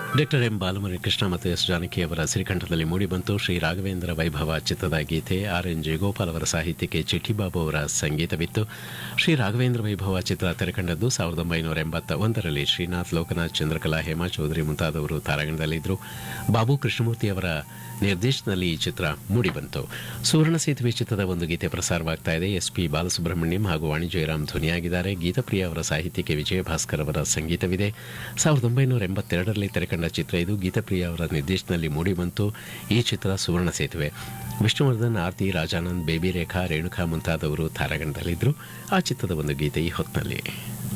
doctor M ಬಾಲಮುರಿ Krishna ಮತ್ತು S Janaki ಅವರ ಸಿರಿಕಂಠದಲ್ಲಿ ಮೂಡಿಬಂತು ಶ್ರೀ ರಾಘವೇಂದ್ರ ವೈಭವ ಚಿತ್ರದ ಗೀತೆ ಆರ್ ಎನ್ ಜಯಗೋಪಾಲ್ ಅವರ ಸಾಹಿತ್ಯಕ್ಕೆ ಚಿಟ್ಟಿಬಾಬು ಅವರ ಸಂಗೀತವಿತ್ತು ಶ್ರೀ ರಾಘವೇಂದ್ರ ವೈಭವ ಚಿತ್ರ ತೆರೆಕಂಡದ್ದು ಸಾವಿರದ ಒಂಬೈನೂರ ಎಂಬತ್ತ ಒಂದರಲ್ಲಿ ಶ್ರೀನಾಥ್ ಲೋಕನಾಥ್ ಚಂದ್ರಕಲಾ ಹೇಮಾ ಚೌಧರಿ ಮುಂತಾದವರು ತಾರಾಗಣದಲ್ಲಿದ್ದರು ಬಾಬು ಕೃಷ್ಣಮೂರ್ತಿ ಅವರ ನಿರ್ದೇಶನದಲ್ಲಿ ಈ ಚಿತ್ರ ಮೂಡಿಬಂತು ಸುವರ್ಣ ಸೇತುವೆ ಚಿತ್ರದ ಒಂದು ಗೀತೆ ಪ್ರಸಾರವಾಗ್ತಾ ಇದೆ ಎಸ್ ಪಿ ಬಾಲಸುಬ್ರಹ್ಮಣ್ಯಂ ಹಾಗೂ ವಾಣಿ ಜಯರಾಮ್ ಧ್ವನಿಯಾಗಿದ್ದಾರೆ ಗೀತಪ್ರಿಯ ಅವರ ಸಾಹಿತ್ಯಕ್ಕೆ ವಿಜಯ ಭಾಸ್ಕರ್ ಅವರ ಸಂಗೀತವಿದೆ ಸಾವಿರದ ಒಂಬೈನೂರ ಎಂಬತ್ತೆರಡರಲ್ಲಿ ತೆರೆಕಂಡ ಚಿತ್ರ ಇದು ಗೀತಪ್ರಿಯ ಅವರ ನಿರ್ದೇಶನದಲ್ಲಿ ಮೂಡಿಬಂತು ಈ ಚಿತ್ರ ಸುವರ್ಣ ಸೇತುವೆ ವಿಷ್ಣುವರ್ಧನ್ ಆರ್ತಿ ರಾಜಾನಂದ್ ಬೇಬಿ ರೇಖಾ ರೇಣುಕಾ ಮುಂತಾದವರು ತಾರಾಗಣದಲ್ಲಿದ್ದರು ಆ ಚಿತ್ರದ ಒಂದು ಗೀತೆ ಈ ಹೊತ್ತಿನಲ್ಲಿ